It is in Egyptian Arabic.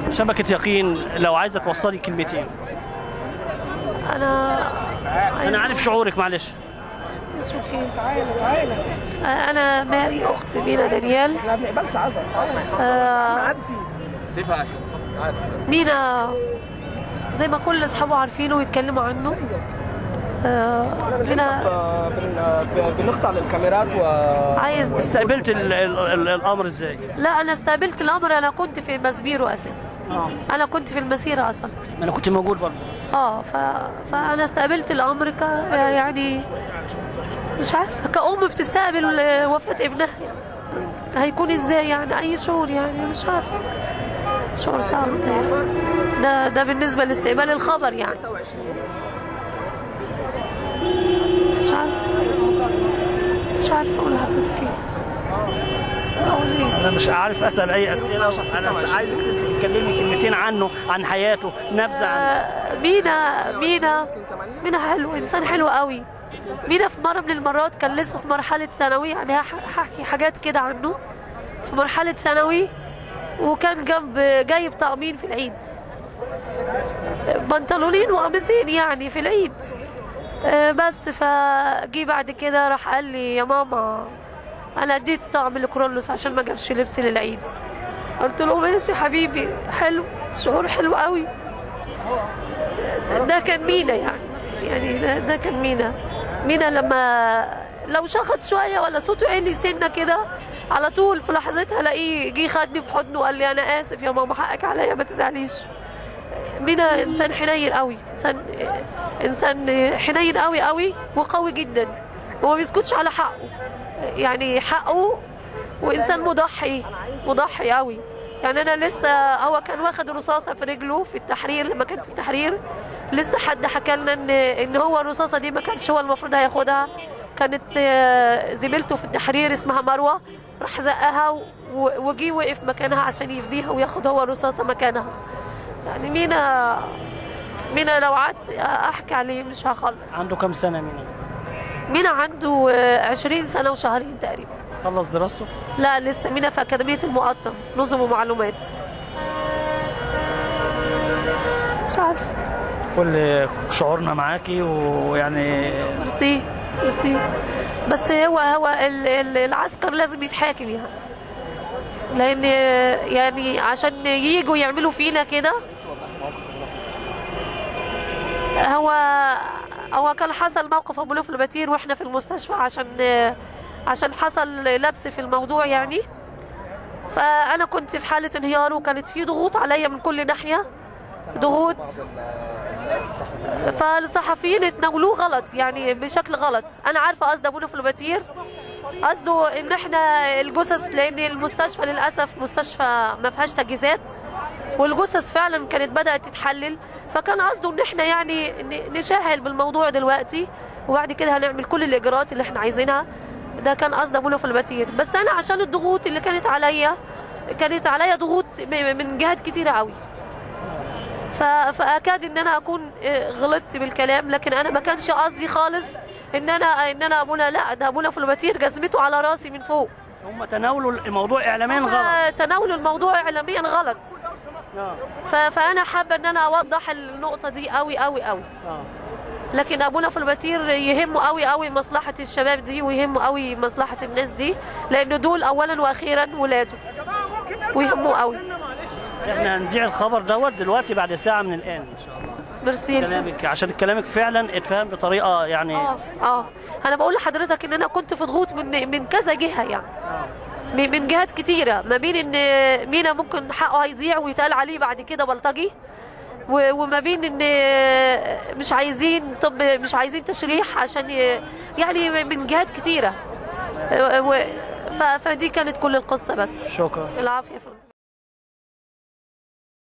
شبكه يقين لو عايزه توصلي كلمتين انا انا عارف شعورك معلش اوكي تعالى تعالى انا ماري اخت مينا دانيال احنا ما بنقبلش عذر آه، عدي مينا زي ما كل اصحابه عارفينه ويتكلموا عنه آه، مينا ب- بن- ب- بنخضع للكاميرات و عايز استقبلت ال ال ال الامر ازاي لا انا استقبلت الامر انا كنت في مسبيرو اساسا اه انا كنت في المسيره اصلا انا كنت موجود برضه اه ف... فانا استقبلت الامر ك... يعني مش عارفه كأم بتستقبل آه، وفاه ابنها يعني هيكون ازاي يعني اي شعور يعني مش عارفه شعور صعب متهيألي. ده ده بالنسبه لاستقبال الخبر يعني مش عارفه مش عارفه اقول لحضرتك ايه اقول ايه انا مش عارف اسال اي اسئله انا عايزك تتكلمي كلمتين عنه عن حياته نبذه عن آه، مينا مينا مينا حلو انسان حلو قوي مينا في مره من المرات كان لسه في مرحله ثانوي يعني هح- هحكي حاجات كده عنه في مرحله ثانوي وكان جنب جايب طقمين في العيد بنطلونين وقميصين يعني في العيد آه، بس فجي بعد كده راح قال لي يا ماما انا اديت طقم لكرولوس عشان ما جابش لبس للعيد قلت له ماشي حبيبي حلو شعور حلو قوي ده كان مينا يعني يعني ده, ده كان مينا مينا لما لو شخط شويه ولا صوته عالي سنه كده على طول في لحظتها الاقيه جه خدني في حضنه وقال لي انا اسف يا ماما حقك عليا ما تزعليش مينا انسان حنين قوي انسان انسان حنين قوي قوي وقوي جدا وما بيسكتش على حقه يعني حقه وانسان مضحي مضحي قوي يعني انا لسه هو كان واخد رصاصه في رجله في التحرير لما كان في التحرير لسه حد حكى لنا ان ان هو الرصاصه دي ما كانش هو المفروض هياخدها كانت آه، زميلته في التحرير اسمها مروه راح زقها و- وجي وقف مكانها عشان يفديها وياخد هو الرصاصه مكانها يعني مينا مينا لو قعدت احكي عليه مش هخلص عنده كام سنه مين مينا عنده آه، 20 سنه وشهرين تقريبا خلص دراسته لا لسه مينا في أكاديمية المقطم نظم ومعلومات مش عارفة كل شعورنا معاكي ويعني ميرسي ميرسي بس هو هو ال- ال- العسكر لازم يتحاكم يعني لأن يعني عشان يجوا يعملوا فينا كده هو هو كان حصل موقف ابو لوف البتير واحنا في المستشفى عشان عشان حصل لبس في الموضوع يعني فانا كنت في حاله انهيار وكانت في ضغوط عليا من كل ناحيه ضغوط فالصحفيين اتناولوه غلط يعني بشكل غلط انا عارفه قصد ابو لوف البتير قصده ان احنا الجثث لان المستشفى للاسف مستشفى ما فيهاش تجهيزات والجثث فعلا كانت بدات تتحلل فكان قصده ان احنا يعني ن- نشاهل بالموضوع دلوقتي وبعد كده هنعمل كل الاجراءات اللي احنا عايزينها ده كان قصد ابونا في البتير بس انا عشان الضغوط اللي كانت عليا كانت عليا ضغوط م- من جهات كتيره قوي ف... فاكاد ان انا اكون آه، غلطت بالكلام لكن انا ما كانش قصدي خالص ان انا ان انا ابونا لا ده ابونا في البتير جزمته على راسي من فوق هم تناولوا الموضوع اعلاميا غلط آه، تناولوا الموضوع اعلاميا غلط اه ف... فانا حابه ان انا اوضح النقطه دي قوي قوي قوي اه لكن ابونا في البتير يهمه قوي قوي مصلحه الشباب دي ويهمه قوي مصلحه الناس دي لان دول اولا واخيرا ولاده ويهمه قوي احنا هنذيع الخبر دوت دلوقتي بعد ساعه من الان ان شاء الله ميرسي كلامك عشان كلامك فعلا اتفهم بطريقه يعني اه اه انا بقول لحضرتك ان انا كنت في ضغوط من من كذا جهه يعني من من جهات كتيره ما بين ان مينا ممكن حقه هيضيع ويتقال عليه بعد كده بلطجي و- وما بين ان مش عايزين طب مش عايزين تشريح عشان ي- يعني من جهات كتيره و- ف- فدي كانت كل القصه بس شكرا العافيه يا فندم